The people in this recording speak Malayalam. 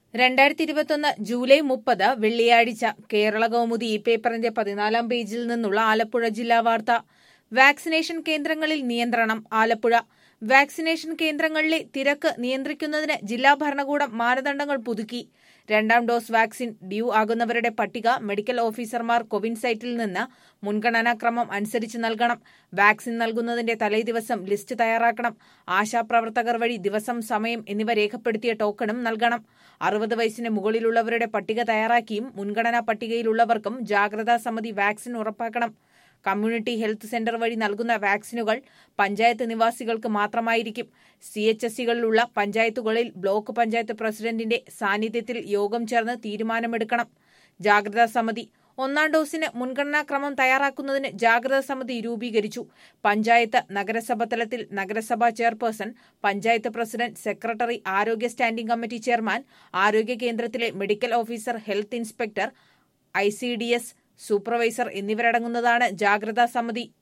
രണ്ടായിരത്തി ഇരുപത്തൊന്ന് ജൂലൈ മുപ്പത് വെള്ളിയാഴ്ച കേരള കൗമുദി ഈ പേപ്പറിന്റെ പതിനാലാം പേജിൽ നിന്നുള്ള ആലപ്പുഴ ജില്ലാ വാർത്ത വാക്സിനേഷൻ കേന്ദ്രങ്ങളിൽ നിയന്ത്രണം ആലപ്പുഴ വാക്സിനേഷൻ കേന്ദ്രങ്ങളിലെ തിരക്ക് നിയന്ത്രിക്കുന്നതിന് ജില്ലാ ഭരണകൂടം മാനദണ്ഡങ്ങൾ പുതുക്കി രണ്ടാം ഡോസ് വാക്സിൻ ഡ്യൂ ആകുന്നവരുടെ പട്ടിക മെഡിക്കൽ ഓഫീസർമാർ കൊവിൻ സൈറ്റിൽ നിന്ന് മുൻഗണനാക്രമം അനുസരിച്ച് നൽകണം വാക്സിൻ നൽകുന്നതിന്റെ തലേദിവസം ലിസ്റ്റ് തയ്യാറാക്കണം ആശാപ്രവർത്തകർ വഴി ദിവസം സമയം എന്നിവ രേഖപ്പെടുത്തിയ ടോക്കണും നൽകണം അറുപത് വയസ്സിന് മുകളിലുള്ളവരുടെ പട്ടിക തയ്യാറാക്കിയും മുൻഗണനാ പട്ടികയിലുള്ളവർക്കും ജാഗ്രതാ സമിതി വാക്സിൻ ഉറപ്പാക്കണം കമ്മ്യൂണിറ്റി ഹെൽത്ത് സെന്റർ വഴി നൽകുന്ന വാക്സിനുകൾ പഞ്ചായത്ത് നിവാസികൾക്ക് മാത്രമായിരിക്കും സി എച്ച് എസ് സികളിലുള്ള പഞ്ചായത്തുകളിൽ ബ്ലോക്ക് പഞ്ചായത്ത് പ്രസിഡന്റിന്റെ സാന്നിധ്യത്തിൽ യോഗം ചേർന്ന് തീരുമാനമെടുക്കണം ജാഗ്രതാ സമിതി ഒന്നാം ഡോസിന് മുൻഗണനാക്രമം തയ്യാറാക്കുന്നതിന് ജാഗ്രതാ സമിതി രൂപീകരിച്ചു പഞ്ചായത്ത് നഗരസഭ തലത്തിൽ നഗരസഭാ ചെയർപേഴ്സൺ പഞ്ചായത്ത് പ്രസിഡന്റ് സെക്രട്ടറി ആരോഗ്യ സ്റ്റാൻഡിംഗ് കമ്മിറ്റി ചെയർമാൻ ആരോഗ്യ കേന്ദ്രത്തിലെ medical officer health inspector I supervisor എന്നിവരടങ്ങുന്നതാണ് ജാഗ്രതാ സമിതി